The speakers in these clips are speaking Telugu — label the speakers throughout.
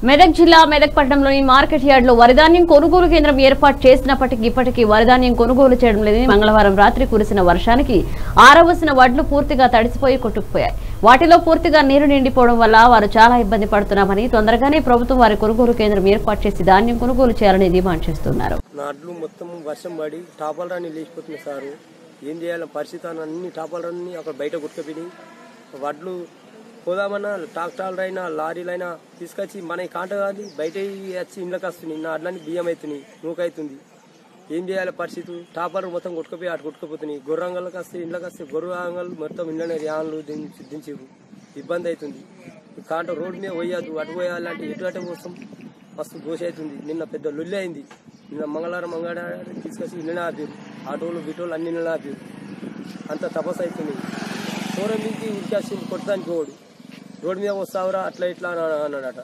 Speaker 1: మెదక్ జిల్లా మెదక్ పట్టణంలోని మార్కెట్ యార్డ్ లో వరిధాన్యం కొనుగోలు కేంద్రం ఏర్పాటు చేసినప్పటికీ ఇప్పటికీ వరిధాన్యం కొనుగోలు చేయడం లేదని మంగళవారం రాత్రి కురిసిన వర్షానికి ఆరవసిన వడ్లు పూర్తిగా తడిసిపోయి కొట్టుకుపోయాయి వాటిలో పూర్తిగా నీరు నిండిపోవడం వల్ల వారు చాలా ఇబ్బంది పడుతున్నామని తొందరగానే ప్రభుత్వం వారి కొనుగోలు కేంద్రం ఏర్పాటు చేసి ధాన్యం కొనుగోలు చేయాలని డిమాండ్ చేస్తున్నారు
Speaker 2: నా అడ్లు మొత్తం వర్షం పడి టాపాలు రాని లేచిపోతున్నాయి సారు ఏం చేయాలి పరిస్థితి అని అన్ని టాపాలు రాని అక్కడ బయట గుర్తుపోయి వడ్లు పోదామన్నా ట్రాక్టర్లు అయినా లారీలైనా తీసుకొచ్చి మన కాంట కాదు బయట వచ్చి ఇండ్లకు వస్తున్నాయి నా అడ్లని బియ్యం అవుతున్నాయి నూకైతుంది ఏం చేయాలి పరిస్థితి టాపాలు మొత్తం కొట్టుకుపోయి అటు కొట్టుకుపోతున్నాయి గొర్రంగళ్ళకి వస్తే ఇండ్లకు వస్తే గొర్రెంగలు మొత్తం ఇండ్లనే యాన్లు దించి దించిరు ఇబ్బంది అవుతుంది ఈ కాంట రోడ్డు మీద పోయద్దు అటు పోయాలంటే ఎటు అటు కోసం మస్తు దోష అవుతుంది నిన్న పెద్ద లొల్లి అయింది నిన్న మంగళవారం మంగళవారం తీసుకొచ్చి నిన్న ఆపారు ఆటోలు బిటోలు అన్ని నిన్న ఆపారు అంత తపస్సు అవుతుంది దూరం నుంచి ఉరికేసి కొట్టడానికి పోడు రోడ్డు మీద వస్తావురా అట్లా ఇట్లా అని అన్నాడట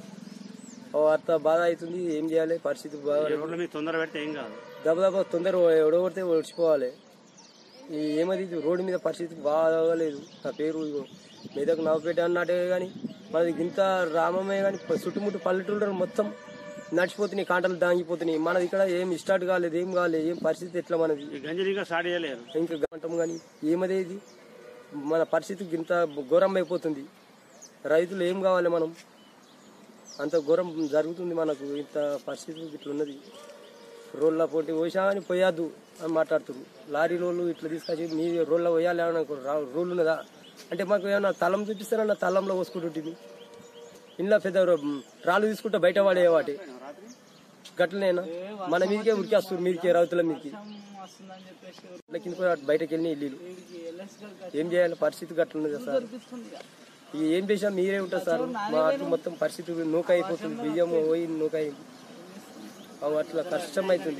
Speaker 2: ఓ అత్త బాధ అవుతుంది ఏం చేయాలి పరిస్థితి బాగా
Speaker 3: రోడ్ల మీద తొందర పెడితే ఏం కాదు
Speaker 2: దెబ్బ దెబ్బ తొందర ఎవడగొడితే ఒడిచిపోవాలి ఈ ఏమది ఇది రోడ్డు మీద పరిస్థితి బాగాలేదు నా పేరు ఇగో మెదక్ నవపేట అన్నట్టే కానీ మనది ఇంత రామమే కానీ చుట్టుముట్టు పల్లెటూళ్ళు మొత్తం నడిచిపోతున్నాయి కాంటలు దాంగిపోతున్నాయి మనది ఇక్కడ ఏం స్టార్ట్ కాలేదు ఏం కాలేదు ఏం పరిస్థితి ఎట్లా మనది
Speaker 3: ఈ గంజనీగా స్టార్ట్ చేయలేరు
Speaker 2: ఇంకా గంటం కానీ ఏమదే ఇది మన పరిస్థితి ఇంత ఘోరం అయిపోతుంది రైతులు ఏం కావాలి మనం అంత ఘోరం జరుగుతుంది మనకు ఇంత పరిస్థితి ఇట్లా ఉన్నది రోళ్ళ పోటీ పోసా అని పోయద్దు అని మాట్లాడుతున్నారు లారీ రోళ్ళు ఇట్లా తీసుకొచ్చి మీ రోళ్ళ పోయాలి అని అనుకో రోళ్ళు ఉన్నదా అంటే మాకు ఏమన్నా తలం చూపిస్తారన్న తలంలో పోసుకుంటుంటుంది ఇంట్లో పెద్ద రో- రాళ్ళు తీసుకుంటే బయట వాడే వాటి గట్లనేనా మన మీదకే ఉరికేస్తారు మీదకే రైతుల మీదకి ఇట్లా కింద పోయి అటు బయటకు వెళ్ళి ఇల్లు ఏం చేయాలి పరిస్థితి గట్లున్నది సార్ ఇక ఏం చేసినా మీరే ఉంటారు సార్ మా అట్లు మొత్తం పరిస్థితి నూక అయిపోతుంది బియ్యం పోయి నూక అయింది అవి అట్లా కష్టం అవుతుంది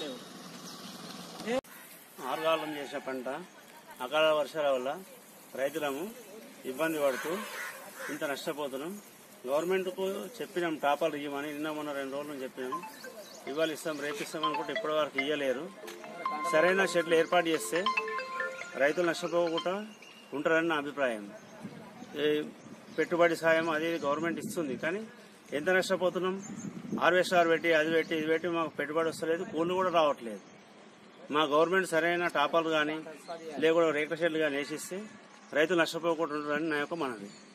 Speaker 3: ఆరుగాలం చేసిన పంట అకాల వర్షాల వల్ల రైతులము ఇబ్బంది పడుతూ ఇంత నష్టపోతున్నాం గవర్నమెంట్కు చెప్పినాం టాపాలు ఇవ్వమని నిన్న మొన్న రెండు రోజులు చెప్పినాం ఇవాళ ఇస్తాం రేపు ఇస్తాం అనుకుంటే ఇప్పటి వరకు ఇవ్వలేరు సరైన షెడ్లు ఏర్పాటు చేస్తే రైతులు నష్టపోకుండా ఉంటారని నా అభిప్రాయం ఈ పెట్టుబడి సాయం అది గవర్నమెంట్ ఇస్తుంది కానీ ఎంత నష్టపోతున్నాం హార్వెస్టర్ పెట్టి అది పెట్టి ఇది పెట్టి మాకు పెట్టుబడి వస్తలేదు కూలీలు కూడా రావట్లేదు మా గవర్నమెంట్ సరైన టాపాలు కానీ లేకుండా రేకుల షెడ్లు కానీ వేసిస్తే రైతులు నష్టపోకుండా ఉంటారని నా యొక్క మనవి